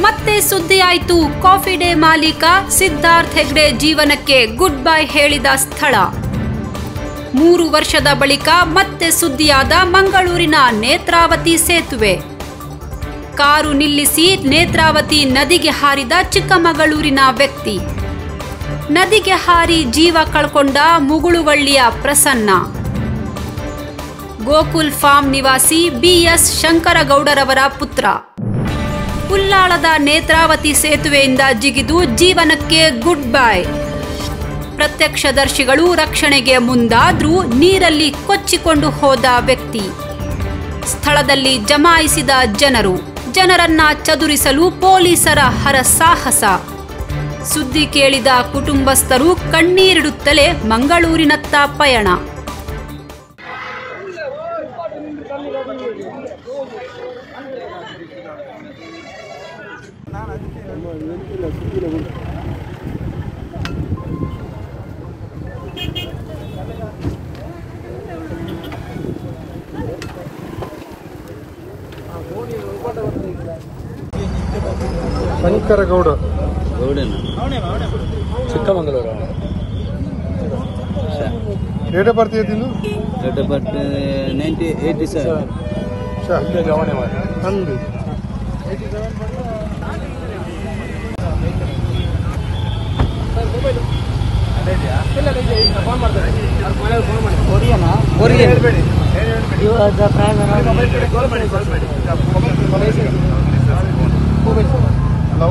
ಮತ್ತೆ ಸುದ್ದಿಯಾಯಿತು coffee day ಮಾಲೀಕ ಸಿದ್ಧಾರ್ಥ್ ಹೆಗ್ಡೆ ಜೀವನಕ್ಕೆ ಗುಡ್ ಬೈ ಹೇಳಿದ ಸ್ಥಳ ಮೂರು ವರ್ಷದ ಬಳಿಕ ಮತ್ತೆ ಸುದ್ದಿಯಾದ ಮಂಗಳೂರಿನ ನೇತ್ರಾವತಿ ಸೇತುವೆ ಕಾರು ನಿಲ್ಲಿಸಿ ನೇತ್ರಾವತಿ ನದಿಗೆ ಹಾರಿದ ಚಿಕ್ಕಮಗಳೂರಿನ ವ್ಯಕ್ತಿ ನದಿಗೆ ಹಾರಿ ಜೀವ ಕಳ್ಕೊಂಡ ಮುಗುಳುವಳ್ಳಿಯ ಪ್ರಸನ್ನ ಗೋಕುಲ್ ಫಾರ್ಮ್ ನಿವಾಸಿ ಬಿಎಸ್ ಶಂಕರಗೌಡರವರ ಪುತ್ರ ಉಲ್ಲಾಳದ ನೇತ್ರಾವತಿ ಸೇತುವೆಯಿಂದ ಜಿಗಿದು ಜೀವನಕ್ಕೆ ಗುಡ್ ಬೈ ಪ್ರತ್ಯಕ್ಷದರ್ಶಿಗಳು ರಕ್ಷಣೆಗೆ ಮುಂದಾದ್ರೂ ನೀರಲ್ಲಿ ಕೊಚ್ಚಿಕೊಂಡು ಹೋದ ವ್ಯಕ್ತಿ ಸ್ಥಳದಲ್ಲಿ ಜಮಾಯಿಸಿದ ಜನರು ಜನರನ್ನ ಚದುರಿಸಲು ಪೊಲೀಸರ ಹರಸಾಹಸ ಸುದ್ದಿ ಕೇಳಿದ ಕುಟುಂಬಸ್ಥರು ಕಣ್ಣೀರಿಡುತ್ತಲೇ ಮಂಗಳೂರಿನತ್ತ ಪಯಣ ಶಂಕರಗೌಡ ಗೌಡನ ಚಿಕ್ಕಮಂಗಳೂರು ಡೇಟ್ ಆಫ್ ಬರ್ತ್ ಏತಿಂದು date of birth ninety eighty seven ಗಮನ ಮಾಡಿ ಅಂದು ಹಲೋ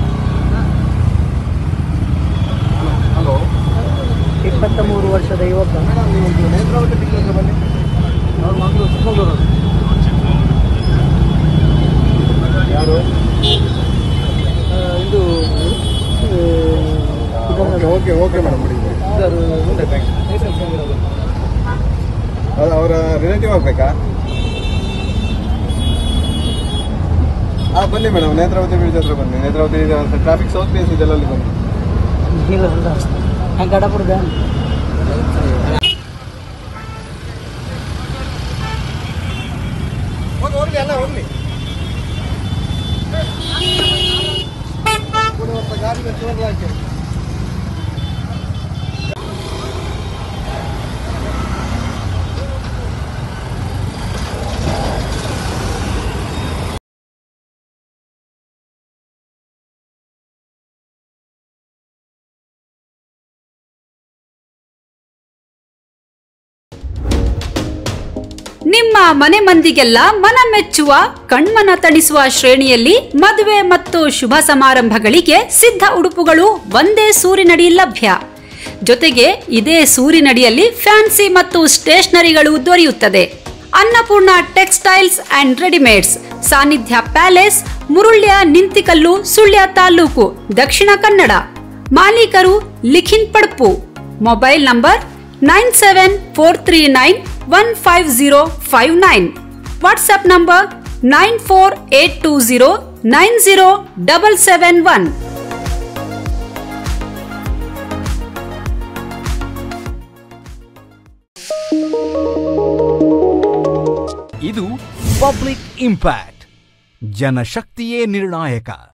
ಹಲೋ ಇಪ್ಪತ್ತ ಮೂರು ವರ್ಷದ ಯುವಕ ನೇತ್ರಾವತಿ ಟಿಕೆಟ್ ಬನ್ನಿ ಅವ್ರು ಮಂಗಳೂರು ಚಿಕ್ಕಮಗಳೂರು ಯಾರು ಆ, ಇದು ಓಕೆ ಓಕೆ ಓಕೆ ಮೇಡಮ್ ಬಿಡಿ ಅದು ಅವರ ರಿಲೇಟಿವ್ ಆಗಬೇಕಾ ಹಾಂ ಬನ್ನಿ ಮೇಡಮ್ ನೇತ್ರಾವತಿ ಬ್ರಿಡ್ಜ್ ಹತ್ರ ಬನ್ನಿ ನೇತ್ರಾವತಿ ಟ್ರಾಫಿಕ್ ಸೌತ್ ಪ್ಲೇಸ್ ಇದೆಲ್ಲ ಅಲ್ಲಿ ಬನ್ನಿ ಇಲ್ಲ ಹಂಗೆ ಗಡಪುರದ ಹೋಗಿ ಹೋಗ್ಲಿ ಎಲ್ಲ ಹೋಗ್ಲಿ ಗಾಡಿ ಹಾಕಿ ನಿಮ್ಮ ಮನೆ ಮಂದಿಗೆಲ್ಲ ಮನ ಮೆಚ್ಚುವ ಕಣ್ಮನ ತಣಿಸುವ ಶ್ರೇಣಿಯಲ್ಲಿ ಮದುವೆ ಮತ್ತು ಶುಭ ಸಮಾರಂಭಗಳಿಗೆ ಸಿದ್ಧ ಉಡುಪುಗಳು ಒಂದೇ ಸೂರಿನಡಿ ಲಭ್ಯ ಜೊತೆಗೆ ಇದೇ ಸೂರಿನಡಿಯಲ್ಲಿ ಫ್ಯಾನ್ಸಿ ಮತ್ತು ಸ್ಟೇಷನರಿಗಳು ದೊರೆಯುತ್ತದೆ Annapurna textiles and readymades Sannidhya palace Murulya Ninthikallu Sullia taluk Dakshina Kannada ಮಾಲೀಕರು Likhin Padpu mobile number nine seven four three nine one five zero five nine WhatsApp number nine four eight two zero nine zero double seven one ಇದು ಪಬ್ಲಿಕ್ ಇಂಪ್ಯಾಕ್ಟ್ ಜನಶಕ್ತಿಯೇ ನಿರ್ಣಾಯಕ